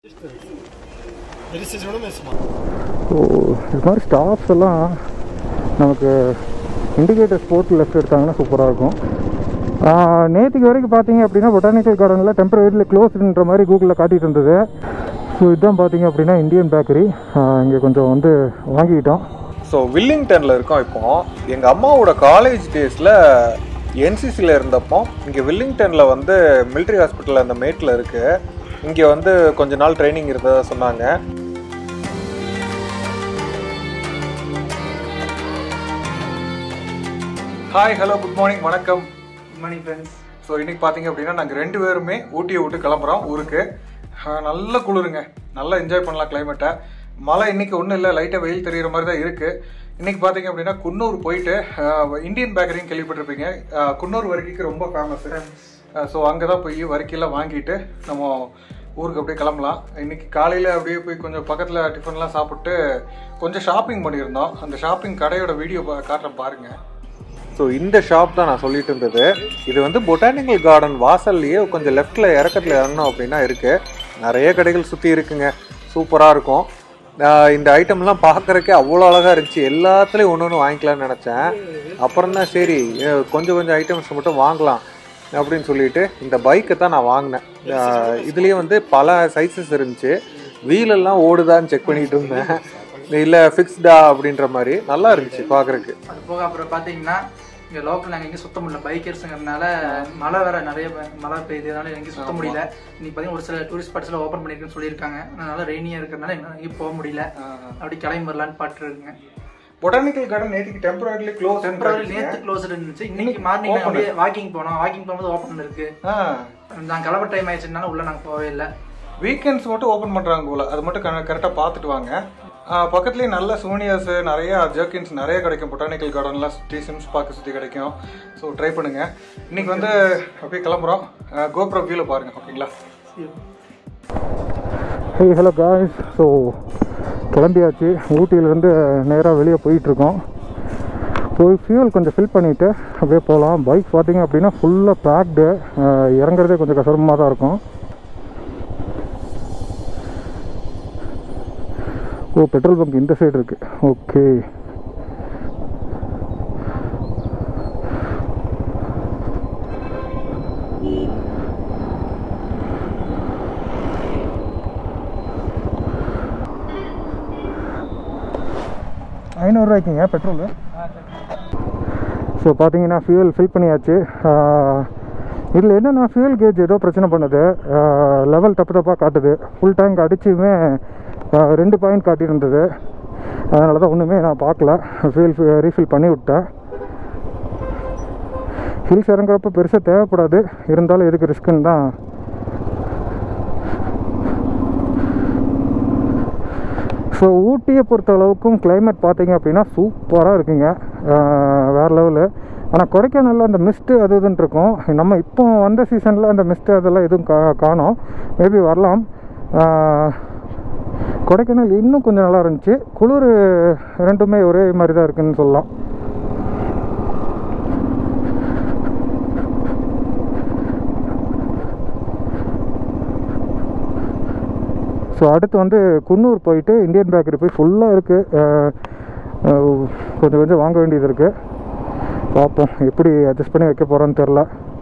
Decisão mesmo. So இது மாதிரி staffs எல்லாம் நமக்கு இண்டிகேட்டர் ஸ்போர்ட் லெஃப்ட் எடுத்தாங்கன்னா சூப்பராக இருக்கும் நேற்றுக்கு வரைக்கும் பார்த்தீங்க அப்படின்னா பொட்டானிக்கல் கார்டனில் டெம்பரரியில் க்ளோஸ்டுன்ற மாதிரி கூகுளில் காட்டிட்டு இருந்தது ஸோ இதுதான் பார்த்தீங்க அப்படின்னா இந்தியன் பேக்கரி இங்கே கொஞ்சம் வந்து வாங்கிக்கிட்டோம் ஸோ வில்லிங்டனில் இருக்கோம் இப்போ எங்கள் அம்மாவோட காலேஜ் டேஸில் என்சிசியில் இருந்தப்போ இங்கே வில்லிங்டனில் வந்து military ஹாஸ்பிட்டல் அந்த மேட்டில் இருக்குது இங்கே வந்து கொஞ்ச நாள் ட்ரைனிங் இருந்ததா சொன்னாங்க ஹாய் ஹலோ குட் மார்னிங் வணக்கம் குட் மார்னிங் ஃப்ரெண்ட்ஸ் ஸோ இன்னைக்கு பார்த்தீங்க அப்படின்னா நாங்கள் ரெண்டு பேருமே ஊட்டியை விட்டு கிளம்புறோம் ஊருக்கு ஆஹ் நல்ல குளிருங்க நல்லா என்ஜாய் பண்ணலாம் கிளைமேட்டை மழை இன்னைக்கு ஒன்றும் இல்லை லைட்டாக வெயில் தெரியுற மாதிரி தான் இருக்குது இன்னைக்கு பார்த்தீங்க அப்படின்னா குன்னூர் போயிட்டு ஆஹ் இந்தியன் பேக்கரின்னு கேள்விப்பட்டிருப்பீங்க ஆஹ் குன்னூர் வரிக்கைக்கு ரொம்ப ஃபேமஸ் ஸோ அங்கே தான் போய் வரிக்கையெல்லாம் வாங்கிட்டு நம்ம ஊருக்கு அப்படியே கிளம்பலாம் இன்னைக்கு காலையில் அப்படியே போய் கொஞ்சம் பக்கத்தில் டிஃபன்லாம் சாப்பிட்டு கொஞ்சம் ஷாப்பிங் பண்ணியிருந்தோம் அந்த ஷாப்பிங் கடையோட வீடியோ காட்டுறேன் பாருங்கள் ஸோ இந்த ஷாப் தான் நான் சொல்லிட்டு இருந்தது இது வந்து பொட்டானிக்கல் கார்டன் வாசல்லையே கொஞ்சம் லெஃப்டில் இறக்கத்தில் இறங்கணும் அப்படின்னா இருக்குது நிறைய கடைகள் சுற்றி இருக்குங்க சூப்பராக இருக்கும் நான் இந்த ஐட்டம்லாம் பார்க்குறக்கே அவ்வளோ அழகாக இருந்துச்சு எல்லாத்துலேயும் ஒன்று ஒன்று வாங்கிக்கலாம்னு நினச்சேன் அப்புறம் தான் சரி அஹ் கொஞ்சம் கொஞ்சம் ஐட்டம்ஸ் மட்டும் வாங்கலாம் அப்படின்னு சொல்லிட்டு இந்த பைக்கை தான் நான் வாங்கினேன் அஹ் இதுலயே வந்து பல சைஸஸ் இருந்துச்சு வீலெல்லாம் ஓடுதான்னு செக் பண்ணிட்டு இருந்தேன் இல்லை ஃபிக்ஸ்டா அப்படின்ற மாதிரி நல்லா இருந்துச்சு பார்க்குறக்கு அது போக அப்புறம் பார்த்தீங்கன்னா இங்கே லோக்கல் நாங்கள் எங்கேயும் சுத்த முடியல பைக்கர்ஸுங்கிறதுனால மழை வேற நிறைய ப- மழை பெய்யுதுனால எங்கேயும் சுத்த முடியல இன்னைக்கு பார்த்தீங்கன்னா ஒரு சில டூரிஸ்ட் ஸ்பாட்ஸ்ல ஓப்பன் பண்ணிருக்குன்னு சொல்லியிருக்காங்க அதனால ரெய்னியாக இருக்கிறதுனால எங்களால் எங்கேயும் போக முடியல அப்படி கிளம்பி வரலான்னு பாட்டுருக்குங்க பொட்டானிக்கல் கார்டன் நேற்றுக்கு டெம்பரரிலி க்ளோஸ் டெம்பரரி நேற்று க்ளோஸ் இருந்துச்சு இன்னைக்கு மார்னிங் அப்படியே வாக்கிங் போனோம் வாக்கிங் போகும்போது ஓப்பன் இருக்கு நாங்கள் கிளம்ப டைம் ஆயிடுச்சுனால உள்ள நாங்கள் போகவே இல்லை வீக்கெண்ட்ஸ் மட்டும் ஓப்பன் பண்ணுறாங்க போல அது மட்டும் கரெக்டாக பார்த்துட்டு வாங்க ஆஹ் பக்கத்துலேயே நல்ல சோனியாஸ் நிறைய ஜர்க்கின்ஸ் நிறைய கிடைக்கும் பொட்டானிக்கல் கார்டன்லாம் சுற்றி சிம்ஸ் பார்க்க சுற்றி கிடைக்கும் ஸோ ட்ரை பண்ணுங்க இன்னைக்கு வந்து அப்படியே கிளம்புறோம் கோப்ரோ வியூவில் பாருங்க ஓகேங்களா ஹே ஹலோ காய்ஸ் ஸோ கிளம்பியாச்சு ஊட்டியிலேருந்து நேராக வெளியே போயிட்டுருக்கோம் போய் ஃபியூல் கொஞ்சம் ஃபில் பண்ணிவிட்டு அப்படியே போகலாம் பைக் பார்த்தீங்க அப்படின்னா ஃபுல்லாக பேக்டு இறங்குறதே கொஞ்சம் கஷ்டமாக தான் இருக்கும் ஓ பெட்ரோல் பங்க் இந்த சைடு இருக்குது ஓகே ஐநூறுரூவாய்க்குங்க பெட்ரோலு ஸோ பார்த்தீங்கன்னா ஃபியூல் ஃபில் பண்ணியாச்சு இதில் என்னென்னா ஃபியூல் கேஜ் ஏதோ பிரச்சனை பண்ணுது லெவல் தப்பு தப்பாக காட்டுது ஃபுல் டேங்க் அடிச்சுமே ஆஹ், ரெண்டு பாயிண்ட் காட்டியிருந்தது அதனால தான் ஒன்றுமே நான் பார்க்கல ஃபியூல் ரீஃபில் பண்ணி விட்டேன் ஹில்ஸ் இறங்குறப்ப பெருசாக தேவைப்படாது இருந்தாலும் எதுக்கு ரிஸ்க்குன்னு தான் ஸோ ஊட்டியை பொறுத்த அளவுக்கும் climate பார்த்தீங்க அப்படின்னா சூப்பராக இருக்குங்க ஆஹ் வேற லெவலு ஆனால் கொடைக்கானலில் அந்த மிஸ்ட்டு அது இதுன்னு இருக்கும் நம்ம இப்போ வந்த சீசனில் அந்த மிஸ்ட்டு அதெல்லாம் எதுவும் கா காணோம் மேபி வரலாம் ஆஹ் கொடைக்கானல் இன்னும் கொஞ்சம் நல்லா இருந்துச்சு குளிர் ரெண்டுமே ஒரே மாதிரி தான் இருக்குன்னு சொல்லலாம் ஸோ அடுத்து வந்து குன்னூர் போயிட்டு இந்தியன் பேக்கரி போய் ஃபுல்லாக இருக்குது கொஞ்சம் கொஞ்சம் வாங்க வேண்டியது இருக்குது பார்ப்போம் எப்படி அட்ஜஸ்ட் பண்ணி வைக்க போகிறோன்னு தெரில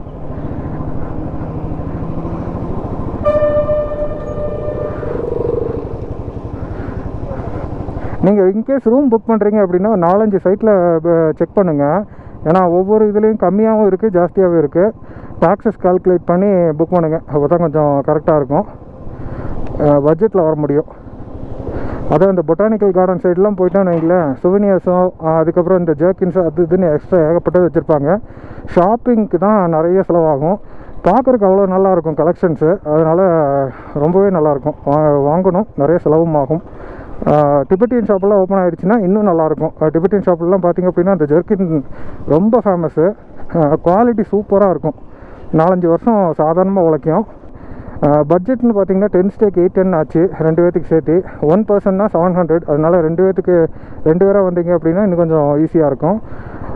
நீங்கள் இன்கேஸ் ரூம் புக் பண்ணுறீங்க அப்படின்னா நாலஞ்சு சைட்டில் செக் பண்ணுங்கள் ஏன்னா ஒவ்வொரு இதுலேயும் கம்மியாகவும் இருக்குது ஜாஸ்தியாகவும் இருக்குது டாக்ஸஸ் கால்குலேட் பண்ணி புக் பண்ணுங்கள் அப்போ தான் கொஞ்சம் கரெக்டாக இருக்கும் பட்ஜெட்டில் வர முடியும் அதான் இந்த பொட்டானிக்கல் கார்டன் சைட்லாம் போயிட்டோன்னு வைங்களேன் சுவனியர்ஸும் அதுக்கப்புறம் இந்த ஜர்க்கின்ஸ் அது இதுன்னு எக்ஸ்ட்ரா ஏகப்பட்டது வச்சுருப்பாங்க ஷாப்பிங்க்கு தான் நிறைய செலவாகும் பார்க்குறக்கு அவ்வளோ நல்லாயிருக்கும் கலெக்ஷன்ஸு அதனால் ரொம்பவே நல்லாயிருக்கும் வா வாங்கணும் நிறைய செலவும் ஆகும் டிபெட்டியன் ஷாப்பெல்லாம் ஓப்பன் ஆகிடுச்சுன்னா இன்னும் நல்லாயிருக்கும் டிபெட்டியன் ஷாப்லாம் பார்த்திங்க அப்படின்னா அந்த ஜெர்கின் ரொம்ப ஃபேமஸ்ஸு குவாலிட்டி சூப்பராக இருக்கும் நாலஞ்சு வருஷம் சாதாரணமாக உழைக்கும் பட்ஜெட்னு பார்த்தீங்கன்னா டென் ஸ்டேக் எயிட் டென் ஆச்சு ரெண்டு பேர்த்துக்கு சேர்த்து ஒன் பர்சன்னா செவன் ஹண்ட்ரட் அதனால ரெண்டு பேர்த்துக்கு ரெண்டு பேராக வந்தீங்க அப்படின்னா இன்னும் கொஞ்சம் ஈஸியாக இருக்கும்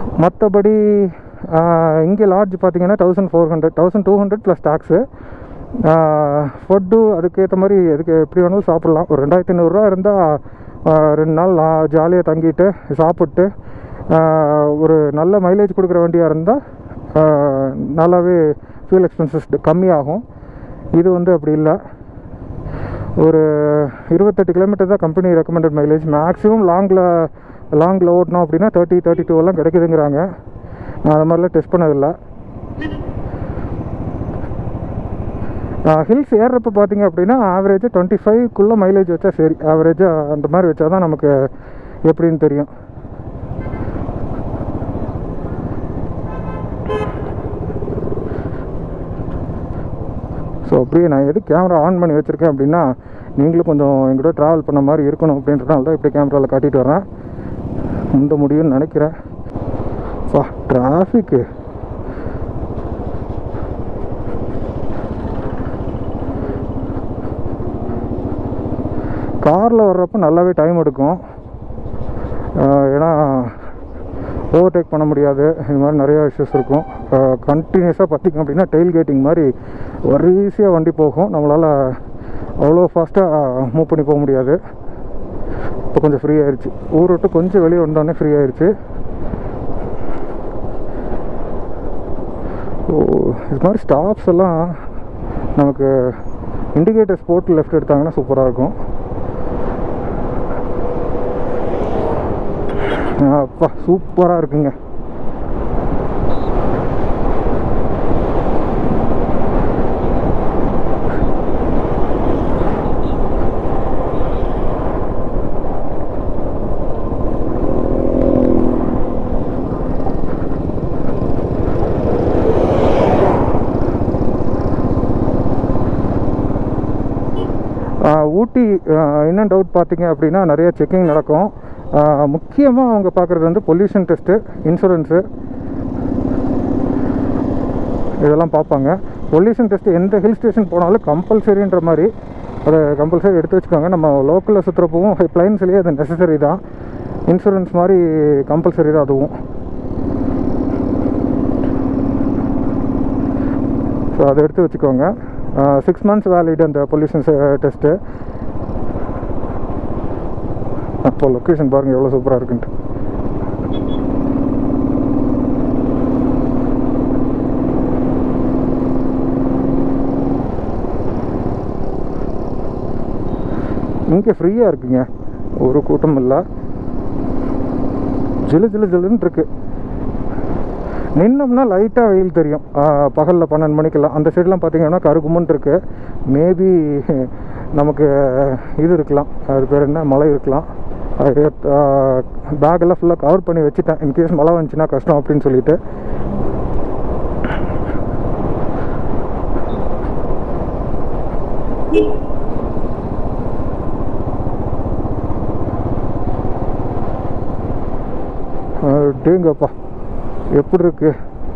மற்றபடி இங்கே லாட்ஜ் பார்த்தீங்கன்னா thousand four hundred thousand two hundred plus tax food அதுக்கேற்ற மாதிரி அதுக்கு எப்படி வேணாலும் சாப்பிட்லாம் ஒரு ரெண்டாயிரத்தி ஐநூறுரூவா இருந்தால் ரெண்டு நாள் நான் ஜாலியாக தங்கிட்டு சாப்பிட்டு ஆஹ், ஒரு நல்ல மைலேஜ் கொடுக்குற வண்டியாக இருந்தால் நல்லாவே ஃபியூல் எக்ஸ்பென்சஸ் கம்மியாகும் இது வந்து அப்படி இல்லை ஒரு இருபத்தெட்டு கிலோமீட்டர் தான் கம்பெனி ரெக்கமெண்டட் மைலேஜ் மேக்ஸிமம் லாங்கில் லாங்கில் ஓட்டணும் அப்படின்னா தேர்ட்டி தேர்ட்டி டூ எல்லாம் கிடைக்குதுங்கிறாங்க நான் அது மாதிரிலாம் டெஸ்ட் பண்ணதில்லை ஹில்ஸ் ஏறுறப்ப பார்த்தீங்க அப்படின்னா ஆவரேஜாக டுவெண்ட்டி ஃபைவ்க்குள்ளே மைலேஜ் வச்சா சரி ஆவரேஜாக அந்த மாதிரி வச்சா தான் நமக்கு எப்படின்னு தெரியும் ஸோ அப்படியே நான் எது கேமரா ஆன் பண்ணி வச்சுருக்கேன் அப்படின்னா நீங்களும் கொஞ்சம் எங்கூட ட்ராவல் பண்ண மாதிரி இருக்கணும் அப்படின்றதுனால தான் இப்படி கேமராவில் காட்டிட்டு வரேன் முந்த முடியும்னு நினைக்கிறேன் வா டிராஃபிக்கு காரில் வர்றப்ப நல்லாவே டைம் எடுக்கும் ஆஹ் ஏன்னா ஓவர்டேக் பண்ண முடியாது இது மாதிரி நிறையா இஷ்யூஸ் இருக்கும் கண்டினியூஸாக பார்த்திங்க அப்படின்னா டெயில் கேட்டிங் மாதிரி வரிசையாக வண்டி போகும் நம்மளால் அவ்வளோ ஃபாஸ்ட்டாக மூவ் பண்ணி போக முடியாது இப்போ கொஞ்சம் ஃப்ரீ ஆயிடுச்சு ஊர் விட்டு கொஞ்சம் வெளியே வந்தோடனே ஃப்ரீ ஆயிடுச்சு ஓ இது மாதிரி ஸ்டாப்ஸ் எல்லாம் நமக்கு இண்டிகேட்டர்ஸ் போட்டு லெஃப்ட் எடுத்தாங்கன்னா சூப்பராக இருக்கும் அப்பா சூப்பராக இருக்குங்க ஆஹ் ஊட்டி இன் அண்ட் அவுட் பார்த்தீங்க அப்படின்னா நிறைய செக்கிங் நடக்கும் முக்கியமாக அவங்க பார்க்குறது வந்து பொல்யூஷன் டெஸ்ட்டு இன்சூரன்ஸு இதெல்லாம் பார்ப்பாங்க பொல்யூஷன் டெஸ்ட்டு எந்த ஹில் ஸ்டேஷன் போனாலும் கம்பல்சரின்ற மாதிரி அதை கம்பல்சரி எடுத்து வச்சுக்கோங்க நம்ம லோக்கலில் சுற்றுறப்பவும் பிளைன்ஸ்லேயே அது நெசசரி தான் இன்சூரன்ஸ் மாதிரி கம்பல்சரி தான் அதுவும் ஸோ அதை எடுத்து வச்சுக்கோங்க சிக்ஸ் மந்த்ஸ் வேலிட் அந்த பொல்யூஷன் டெஸ்ட்டு அப்போ லொக்கேஷன் பாருங்கள் எவ்வளோ சூப்பராக இருக்குன்ட்டு இங்கே ஃப்ரீயாக இருக்குங்க ஒரு கூட்டம் இல்லை ஜிலு ஜிலு ஜிலுன்னு இருக்கு நின்னோம்னா லைட்டாக வெயில் தெரியும் பகலில் பன்னெண்டு மணிக்கெல்லாம் அந்த சைட்லாம் பார்த்தீங்கன்னா கருகுமுன் இருக்கு மேபி நமக்கு இது இருக்கலாம் அது பேர் என்ன மழை இருக்கலாம் பேக்கெல்லாம் ஃபுல்லாக கவர் பண்ணி வச்சுட்டேன் இன்கேஸ் மழை வந்துச்சுன்னா கஷ்டம் அப்படின்னு சொல்லிட்டு டேங்கப்பா எப்படி இருக்கு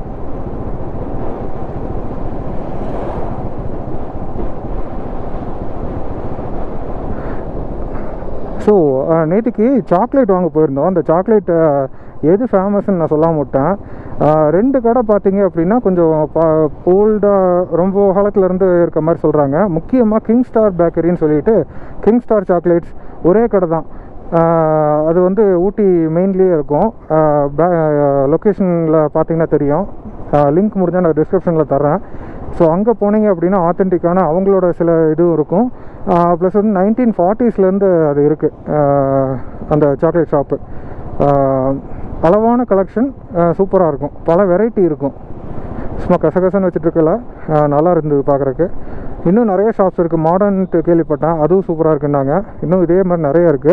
ஸோ நேற்றுக்கு சாக்லேட் வாங்க போயிருந்தோம் அந்த சாக்லேட் எது ஃபேமஸ்ன்னு நான் சொல்லாம விட்டேன் அஹ், ரெண்டு கடை பார்த்தீங்க அப்படின்னா கொஞ்சம் ஓல்டாக ரொம்ப காலத்துல இருந்து இருக்க மாதிரி சொல்கிறாங்க முக்கியமாக கிங் ஸ்டார் பேக்கரின்னு சொல்லிட்டு கிங் ஸ்டார் சாக்லேட்ஸ் ஒரே கடை தான் அஹ், அது வந்து ஊட்டி மெயின்லேயே இருக்கும் லொக்கேஷனில் பார்த்தீங்கன்னா தெரியும் லிங்க் முடிஞ்சால் நான் டிஸ்கிரிப்ஷனில் தரேன் ஸோ அங்கே போனீங்க அப்படின்னா ஆத்தென்டிக்கான அவங்களோட சில இதுவும் இருக்கும் ப்ளஸ் வந்து நைன்டீன் ஃபார்ட்டிஸ்லேருந்து அது இருக்குது அந்த சாக்லேட் ஷாப்பு அளவான கலெக்ஷன் சூப்பராக இருக்கும் பல வெரைட்டி இருக்கும் சும்மா கசகசன்னு வச்சுட்டு இருக்கல நல்லா இருந்தது பார்க்குறக்கு இன்னும் நிறைய ஷாப்ஸ் இருக்குது மாடர்ன்ட்டு கேள்விப்பட்டேன் அதுவும் சூப்பராக இருக்குன்னாங்க இன்னும் இதே மாதிரி நிறைய இருக்குது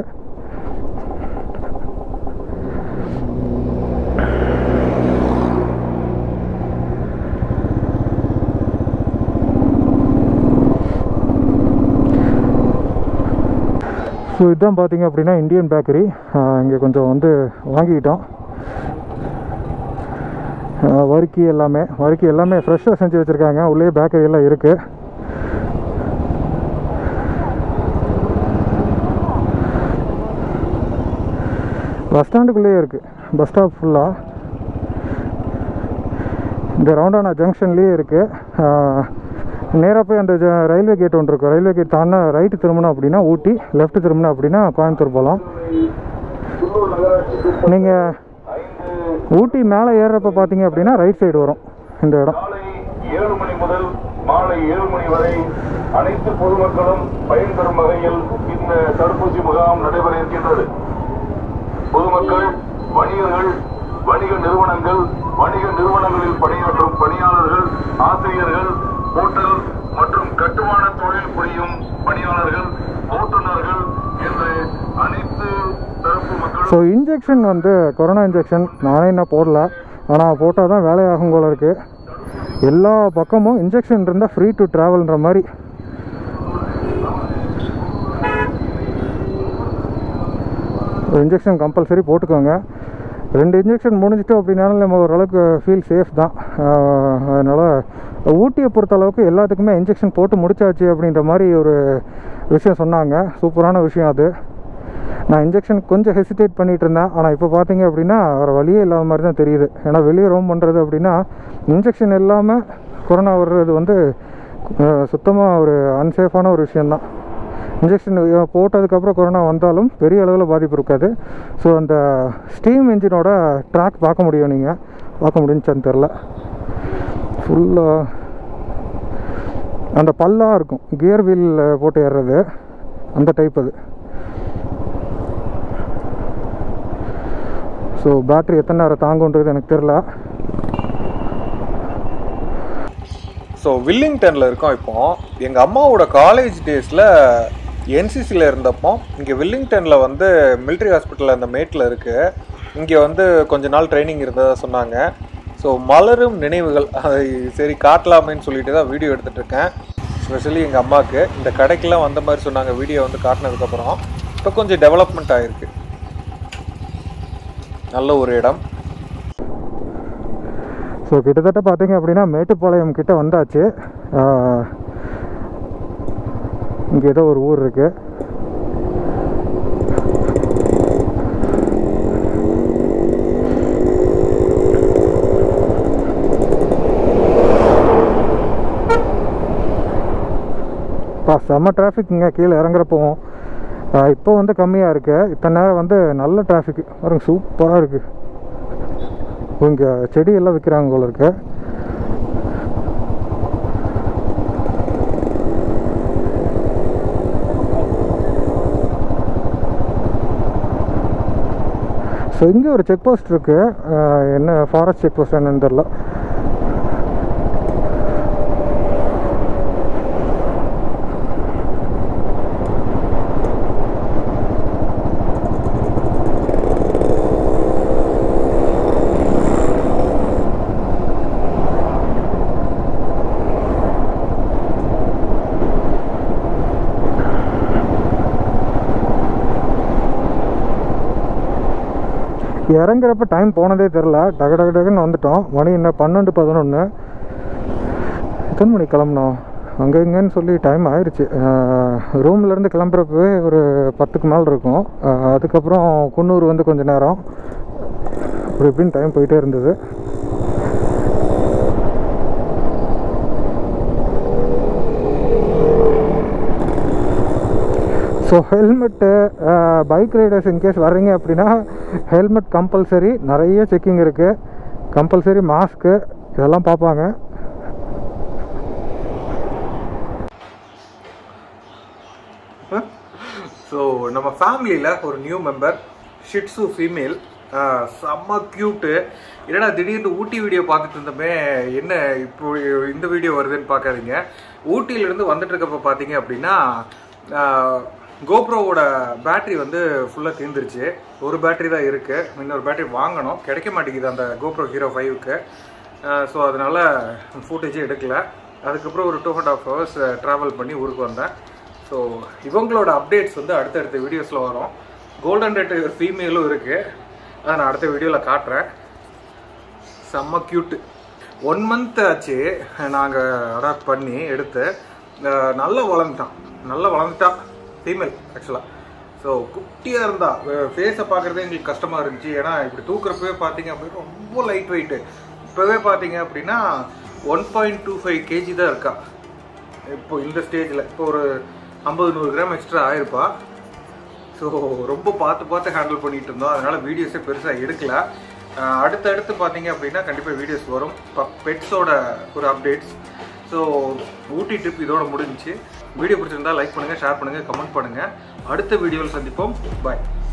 ஸோ இதுதான் பார்த்தீங்க அப்படின்னா இந்தியன் பேக்கரி இங்கே கொஞ்சம் வந்து வாங்கிக்கிட்டோம் ஆஹ் வறுக்கி எல்லாமே வறுக்கி எல்லாமே ஃப்ரெஷ்ஷாக செஞ்சு வச்சுருக்காங்க உள்ளே பேக்கரி எல்லாம் இருக்குது பஸ் ஸ்டாண்டுக்குள்ளேயே இருக்குது பஸ் ஸ்டாப் ஃபுல்லாக இந்த ரவுண்டானா ஜங்ஷன்லேயே இருக்குது நேராக போய் அந்த ஜ- ரயில்வே கேட் ஒன்று இருக்கும் ரயில்வே கேட் தாண்டினா ரைட்டு திரும்பினோம் அப்படின்னா ஊட்டி லெஃப்ட் திரும்பினோம் அப்படின்னா கோயம்புத்தூர் போகலாம் நீங்கள் ஊட்டி மேலே ஏறுறப்ப பார்த்தீங்க அப்படின்னா ரைட் சைடு வரும் இந்த இடம் காலை ஏழு மணி முதல் மாலை ஏழு மணி வரை அனைத்து பொதுமக்களும் பயன்பெறும் வகையில் இந்த தடுப்பூசி முகாம் நடைபெற இருக்கின்றது பொதுமக்கள் வணிகர்கள் வணிக நிறுவனங்கள் வணிக நிறுவனங்களில் பணியாற்றும் பணியாளர்கள் ஆசிரியர்கள் ஹோட்டல் மற்றும் கட்டுமான தொழில் புரியும் பணியாளர்கள் ஓட்டுநர்கள் என்று அனைத்து தரப்பு மக்களும் ஸோ இன்ஜெக்ஷன் வந்து கொரோனா இன்ஜெக்ஷன் நானே இன்னும் போடல ஆனால் போட்டால் தான் வேலையாகும் போல இருக்குது எல்லா பக்கமும் இன்ஜெக்ஷன் இருந்தால் ஃப்ரீ டு ட்ராவல்ன்ற மாதிரி இன்ஜெக்ஷன் கம்பல்சரி போட்டுக்கோங்க ரெண்டு இன்ஜெக்ஷன் முடிஞ்சிட்டோம் அப்படின்னாலும் நம்ம ஓரளவுக்கு ஃபீல் சேஃப் தான் அதனால் ஊட்டியை பொறுத்த அளவுக்கு எல்லாத்துக்குமே இன்ஜெக்ஷன் போட்டு முடிச்சாச்சு அப்படின்ற மாதிரி ஒரு விஷயம் சொன்னாங்க சூப்பரான விஷயம் அது நான் இன்ஜெக்ஷன் கொஞ்சம் ஹெசிடேட் பண்ணிட்டு இருந்தேன் ஆனால் இப்போ பார்த்தீங்க அப்படின்னா வேறு வழியே இல்லாத மாதிரி தான் தெரியுது ஏன்னா வெளியே ரோம் பண்ணுறது அப்படின்னா இன்ஜெக்ஷன் இல்லாமல் கொரோனா வர்றது வந்து சுத்தமாக ஒரு அன்சேஃபான ஒரு விஷயந்தான் இன்ஜெக்ஷன் போட்டதுக்கப்புறம் கொரோனா வந்தாலும் பெரிய அளவில் பாதிப்பு இருக்காது ஸோ அந்த ஸ்டீம் இன்ஜினோட ட்ராக் பார்க்க முடியும் நீங்கள் பார்க்க முடிஞ்சான்னு தெரில ஃபுல்லாக அந்த பல்லாக இருக்கும் கியர் வீல் போட்டு ஏறுறது அந்த டைப் அது ஸோ பேட்ரி எத்தனை நேரம் தாங்குன்றது எனக்கு தெரில ஸோ வில்லிங்டனில் இருக்கோம் இப்போ எங்கள் அம்மாவோட காலேஜ் டேஸில் என்சிசியில் இருந்தப்போ இங்கே வில்லிங்டனில் வந்து military ஹாஸ்பிட்டல் அந்த மேட்டில் இருக்குது இங்கே வந்து கொஞ்ச நாள் ட்ரைனிங் இருந்ததா சொன்னாங்க ஸோ மலரும் நினைவுகள் அதை சரி காட்டலாமேன்னு சொல்லிட்டு தான் வீடியோ எடுத்துகிட்டு இருக்கேன் ஸ்பெஷலி எங்கள் அம்மாவுக்கு இந்த கடைக்கெல்லாம் வந்த மாதிரி சொன்னாங்க வீடியோ வந்து காட்டினதுக்கப்புறம் இப்போ கொஞ்சம் டெவலப்மெண்ட் ஆகிருக்கு நல்ல ஒரு இடம் ஸோ கிட்டத்தட்ட பார்த்தீங்க அப்படின்னா மேட்டுப்பாளையம் கிட்ட வந்தாச்சு இங்கே ஏதோ ஒரு ஊர் இருக்கு பா செம்ம டிராஃபிக்ங்க கீழே இறங்குறப்போவும் இப்போ வந்து கம்மியாக இருக்கு இத்தனை நேரம் வந்து நல்ல டிராஃபிக் பாருங்க சூப்பராக இருக்குது இங்கே செடி எல்லாம் விற்கிறாங்க போல இருக்கு ஸோ இங்கே ஒரு செக் போஸ்ட் இருக்கு அஹ் என்ன ஃபாரஸ்ட் செக் போஸ்ட் என்னன்னு தெரில இறங்குறப்ப டைம் போனதே தெரில டக டக டகுன்னு வந்துட்டோம் மணி என்ன பன்னெண்டு பதினொன்று எத்தனை மணி கிளம்புனோம் அங்கே இங்கேன்னு சொல்லி டைம் ஆயிடுச்சு ரூம்லேருந்து கிளம்புறப்பவே ஒரு பத்துக்கு மேலே இருக்கும் அஹ் அதுக்கப்புறம் குன்னூர் வந்து கொஞ்ச நேரம் அப்படி இப்படின்னு டைம் போயிட்டே இருந்தது so helmet bike riders in case வர்றீங்க அப்படின்னா ஹெல்மெட் கம்பல்சரி நிறைய செக்கிங் இருக்குது கம்பல்சரி மாஸ்க்கு இதெல்லாம் பார்ப்பாங்க ஸோ நம்ம ஃபேமிலியில் ஒரு நியூ மெம்பர் ஷிட்ஸு ஃபீமேல் செம்ம க்யூட்டு என்னடா திடீர்னு ஊட்டி வீடியோ பார்த்துட்டு இருந்தோமே என்ன இப்போ இந்த வீடியோ வருதுன்னு பார்க்காதீங்க ஊட்டியிலேருந்து வந்துட்டு இருக்கப்ப பார்த்தீங்க அப்படின்னா கோப்ரோவோட பேட்டரி வந்து ஃபுல்லாக தீர்ந்துருச்சு ஒரு பேட்டரி தான் இருக்குது இன்னொரு பேட்டரி வாங்கணும் கிடைக்க மாட்டேங்குது அந்த கோப்ரோ ஹீரோ ஃபைவுக்கு ஸோ அதனால் ஃபுட்டேஜே எடுக்கல அதுக்கப்புறம் ஒரு two and half hours travel பண்ணி ஊருக்கு வந்தேன் ஸோ இவங்களோட அப்டேட்ஸ் வந்து அடுத்தடுத்த வீடியோஸில் வரும் கோல்டன் ரெட்ரிவர் ஃபீமேலும் இருக்குது அதை நான் அடுத்த வீடியோவில் காட்டுறேன் செம்ம க்யூட்டு ஒன் மந்த் ஆச்சு நாங்கள் அடாப்ட் பண்ணி எடுத்து அஹ் நல்லா வளர்ந்துட்டான் நல்லா வளர்ந்துட்டான் ஃபீமேல் ஆக்சுவலாக ஸோ குட்டியாக இருந்தா ஃபேஸை பார்க்குறதே எங்களுக்கு கஷ்டமாக இருந்துச்சு ஏன்னா இப்படி தூக்குறப்பவே பார்த்தீங்க அப்படின்னா ரொம்ப லைட் வெயிட்டு இப்போவே பார்த்தீங்க அப்படின்னா one point two five KG தான் இருக்கா இப்போ இந்த ஸ்டேஜில் இப்போ ஒரு ஐம்பது நூறு கிராம் எக்ஸ்ட்ரா ஆயிருப்பா ஸோ ரொம்ப பார்த்து பார்த்து ஹேண்டில் பண்ணிட்டு இருந்தோம் அதனால வீடியோஸே பெருசாக எடுக்கல அஹ் அடுத்தடுத்து பார்த்தீங்க அப்படின்னா கண்டிப்பாக வீடியோஸ் வரும் இப்போ பெட்ஸோட ஒரு அப்டேட்ஸ் ஸோ ஊட்டி ட்ரிப் இதோட முடிஞ்சுச்சு வீடியோ பிடிச்சிருந்தா லைக் பண்ணுங்கள் ஷேர் பண்ணுங்கள் கமெண்ட் பண்ணுங்கள் அடுத்த வீடியோவில் சந்திப்போம் பாய்